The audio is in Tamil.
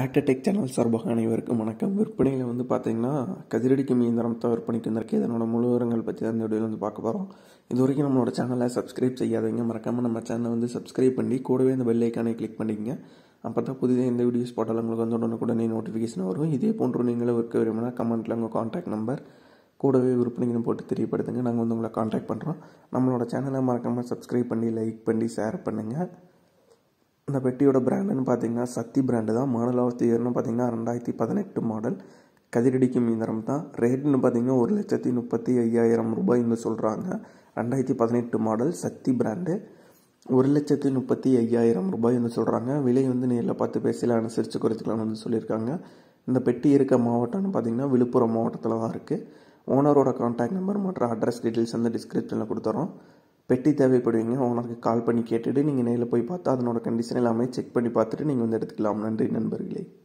டிராக்டர் டெக் சேனல் சார்பாக அனைவருக்கும் வணக்கம் விற்பனையில் வந்து பார்த்தீங்கன்னா கதிரடிக்கும் இயந்திரம் தான் விற்பனைக்கு வந்திருக்கு இதனோட முழு விவரங்கள் பற்றி தான் இந்த வீடியோவில் வந்து பார்க்க போகிறோம் இது வரைக்கும் நம்மளோட சேனலை சப்ஸ்கிரைப் செய்யாதவங்க மறக்காமல் நம்ம சேனலை வந்து சப்ஸ்கிரைப் பண்ணி கூடவே இந்த பெல் ஐக்கானை கிளிக் பண்ணிக்கங்க அப்போ தான் புதிதாக இந்த வீடியோஸ் போட்டாலும் உங்களுக்கு வந்து உடனுக்குடனே நோட்டிஃபிகேஷன் வரும் இதே போன்று நீங்களும் விற்க விரும்பினா கமெண்ட்டில் உங்கள் காண்டாக்ட் நம்பர் கூடவே விற்பனைக்குன்னு போட்டு தெரியப்படுத்துங்க நாங்கள் வந்து உங்களை காண்டாக்ட் பண்ணுறோம் நம்மளோட சேனலை மறக்காமல் சப்ஸ்கிரைப் பண்ணி லைக் பண்ணி ஷேர் பண்ணுங்கள் இந்த பெட்டியோட பிராண்டுன்னு பார்த்தீங்கன்னா சக்தி பிராண்டு தான் மாடல் ஆஃப் தி இயர்னு பார்த்தீங்கன்னா ரெண்டாயிரத்தி பதினெட்டு மாடல் கதிரடிக்கும் இயந்திரம் தான் ரேட்னு பார்த்தீங்கன்னா ஒரு லட்சத்தி முப்பத்தி ஐயாயிரம் ரூபாய்னு சொல்கிறாங்க ரெண்டாயிரத்தி பதினெட்டு மாடல் சக்தி பிராண்டு ஒரு லட்சத்தி முப்பத்தி ஐயாயிரம் ரூபாய்னு சொல்கிறாங்க விலை வந்து நேரில் பார்த்து பேசல அனுசரித்து குறைச்சிக்கலாம்னு வந்து சொல்லியிருக்காங்க இந்த பெட்டி இருக்க மாவட்டம்னு பார்த்தீங்கன்னா விழுப்புரம் மாவட்டத்தில் தான் இருக்குது ஓனரோட கான்டாக்ட் நம்பர் மற்றும் அட்ரஸ் டீட்டெயில்ஸ் வந்து டிஸ்கிரிப்ஷனில் கொடுத்துறோம் பெட்டி தேவைப்படுவீங்க ஓனருக்கு கால் பண்ணி கேட்டுட்டு நீங்கள் நேரில் போய் பார்த்தா அதனோட கண்டிஷன் எல்லாமே செக் பண்ணி பார்த்துட்டு நீங்கள் வந்து எடுத்துக்கலாம் நன்றி நண்பர்களே